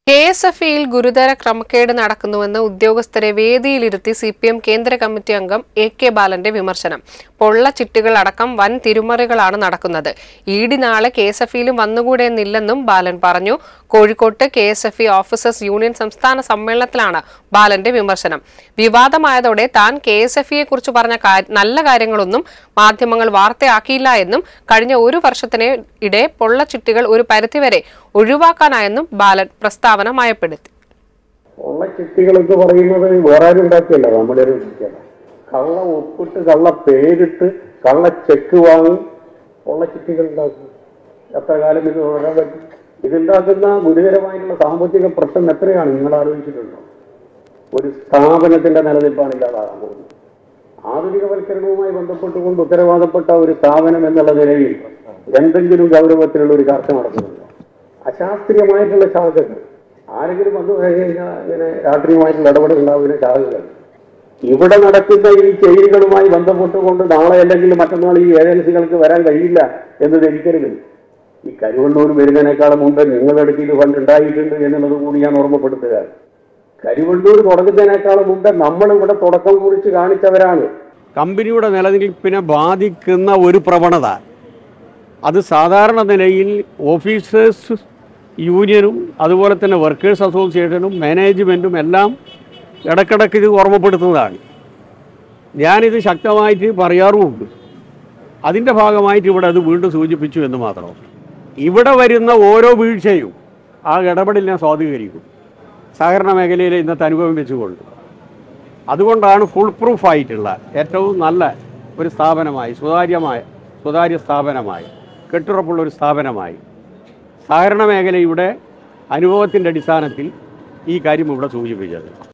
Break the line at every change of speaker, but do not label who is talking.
K S F ഇയിൽ ഗുരുതര ക്രമക്കേട് നടക്കുന്നുവെന്ന് ഉദ്യോഗസ്ഥരെ വേദിയിലിരുത്തി സി പി എം കേന്ദ്ര കമ്മിറ്റി അംഗം എ കെ ബാലന്റെ വിമർശനം പൊള്ള ചിട്ടുകൾ അടക്കം വൻ തിരുമറികളാണ് നടക്കുന്നത് ഇ ഡി നാളെ കെ എസ് എഫ് ഇയിലും വന്നുകൂടെയെന്നില്ലെന്നും ബാലൻ പറഞ്ഞു കോഴിക്കോട്ട് K S F E officers union സംസ്ഥാന സമ്മേളനത്തിലാണ് ബാലന്റെ വിമർശനം വിവാദമായതോടെ താൻ കെ എസ് എഫ് ഇയെ കുറിച്ച് പറഞ്ഞ കാ- നല്ല കാര്യങ്ങളൊന്നും മാധ്യമങ്ങൾ വാർത്തയാക്കിയില്ല എന്നും കഴിഞ്ഞ ഒരു വർഷത്തിന് ഇടെ പൊള്ളച്ചിട്ടുകൾ ഒരു പരിധിവരെ ഒഴിവാക്കാനായെന്നും ബാലൻ പ്രസ്താവന മയപ്പെടുത്തി
ഉള്ള ചിട്ടികൾ എന്ന് പറയുന്നത് വേറെ ആരും ഉണ്ടാക്കിയല്ല നമ്മുടെ ഒരു ചിട്ടിയാണ് കള്ള ഒപ്പിട്ട് കള്ള പേരിട്ട് കള്ള ചെക്ക് വാങ്ങി ഉള്ള ചിട്ടികൾ ഉണ്ടാക്കും എത്ര കാലം ഇത് തുടരാൻ പറ്റും ഇതുണ്ടാക്കുന്ന ഗുരുതരമായിട്ടുള്ള സാമ്പത്തിക പ്രശ്നം എത്രയാണ് നിങ്ങൾ ആലോചിച്ചിട്ടുണ്ടോ ഒരു സ്ഥാപനത്തിന്റെ നിലനിൽപ്പാണ് ഇല്ലാതാകാൻ പോകുന്നത് ആധുനികവൽക്കരണവുമായി ബന്ധപ്പെട്ടുകൊണ്ട് ഉത്തരവാദപ്പെട്ട ഒരു സ്ഥാപനം എന്നുള്ള നിലയിൽ എന്തെങ്കിലും ഗൗരവത്തിലുള്ള ഒരു ചർച്ച നടക്കുന്നുണ്ടോ അശാസ്ത്രീയമായിട്ടുള്ള ശാഖകൾ ആരെങ്കിലും വന്നു കഴിഞ്ഞാൽ ഇങ്ങനെ രാഷ്ട്രീയമായിട്ടുള്ള ഇടപെടൽ ഉണ്ടാവുന്ന ശാഖകൾ ഇവിടെ നടക്കുന്ന ഈ ചെയ്തികളുമായി ബന്ധപ്പെട്ടുകൊണ്ട് നാളെ അല്ലെങ്കിൽ മറ്റന്നാൾ ഈ ഏജൻസികൾക്ക് വരാൻ കഴിയില്ല എന്ന് ധരിക്കരുത് ഈ കരുവണ്ണൂർ വരുന്നതിനേക്കാളും മുമ്പ് നിങ്ങളുടെ അടുത്ത് ഇത് ഫണ്ട് ഉണ്ടായിട്ടുണ്ട് എന്നുള്ളത് കൂടി ഞാൻ ഓർമ്മപ്പെടുത്തുക കരുവണ്ണൂർ തുടങ്ങുന്നതിനേക്കാളും മുമ്പ് നമ്മൾ ഇവിടെ തുടക്കം കുറിച്ച് കാണിച്ചവരാണ്
കമ്പനിയുടെ നിലനിൽപ്പിനെ ബാധിക്കുന്ന ഒരു പ്രവണത അത് സാധാരണ നിലയിൽ ഓഫീസേഴ്സ് യൂണിയനും അതുപോലെ തന്നെ വർക്കേഴ്സ് അസോസിയേഷനും മാനേജ്മെൻറ്റും എല്ലാം ഇടക്കിടക്ക് ഇത് ഓർമ്മപ്പെടുത്തുന്നതാണ് ഞാനിത് ശക്തമായിട്ട് പറയാറുമുണ്ട് അതിൻ്റെ ഭാഗമായിട്ട് ഇവിടെ അത് വീണ്ടും സൂചിപ്പിച്ചു എന്ന് മാത്രം ഇവിടെ വരുന്ന ഓരോ വീഴ്ചയും ആ ഇടപെടലിനെ സ്വാധീകരിക്കും സഹകരണ മേഖലയിലെ ഇന്നത്തെ അനുഭവം വെച്ചുകൊണ്ട് അതുകൊണ്ടാണ് ഫുൾ പ്രൂഫ് ആയിട്ടുള്ള ഏറ്റവും നല്ല ഒരു സ്ഥാപനമായി സുതാര്യമായ സുതാര്യ സ്ഥാപനമായി കെട്ടുറപ്പുള്ള ഒരു സ്ഥാപനമായി സഹകരണ മേഖലയുടെ അനുഭവത്തിൻ്റെ അടിസ്ഥാനത്തിൽ ഈ കാര്യം ഇവിടെ സൂചിപ്പിച്ചത്